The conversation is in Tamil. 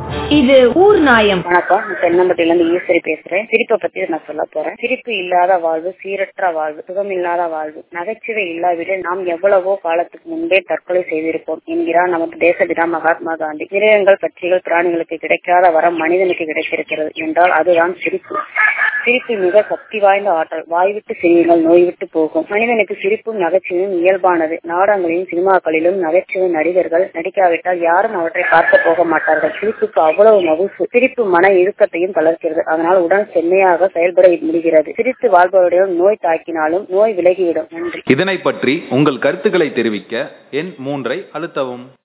இது ஊர் நாயம் வணக்கம் நான் தென்னம்பட்டியில இருந்து ஈஸ்வரி பேசுறேன் சிரிப்பை பத்தி நான் சொல்ல போறேன் சிரிப்பு இல்லாத வாழ்வு சீரற்ற வாழ்வு சுகமில்லாத வாழ்வு நகைச்சுவை இல்லாவிடில் நாம் எவ்வளவோ காலத்துக்கு முன்பே தற்கொலை செய்திருப்போம் என்கிறார் நமது தேசபிதா மகாத்மா காந்தி மிருகங்கள் பட்சிகள் பிராணிகளுக்கு கிடைக்காத வரம் மனிதனுக்கு கிடைத்திருக்கிறது என்றால் அதுதான் சிரிப்பு சிரிப்பு மிக சக்தி வாய்ந்த ஆற்றல் வாய்விட்டு சிரியுங்கள் நோய் விட்டு போகும் மனிதனுக்கு சிரிப்பும் நகைச்சுவையும் இயல்பானது நாடகங்களிலும் சினிமாக்களிலும் நகைச்சுவை நடிகர்கள் நடிக்காவிட்டால் யாரும் அவற்றை பார்க்க போக மாட்டார்கள் சிரிப்புக்கு அவ்வளவு மவுசு சிரிப்பு மன இறுக்கத்தையும் தளர்க்கிறது அதனால் உடல் செம்மையாக செயல்பட முடிகிறது சிரித்து வாழ்பவருடைய நோய் தாக்கினாலும் நோய் விலகிவிடும் நன்றி இதனை பற்றி உங்கள் கருத்துக்களை தெரிவிக்க எண் மூன்றை அழுத்தவும்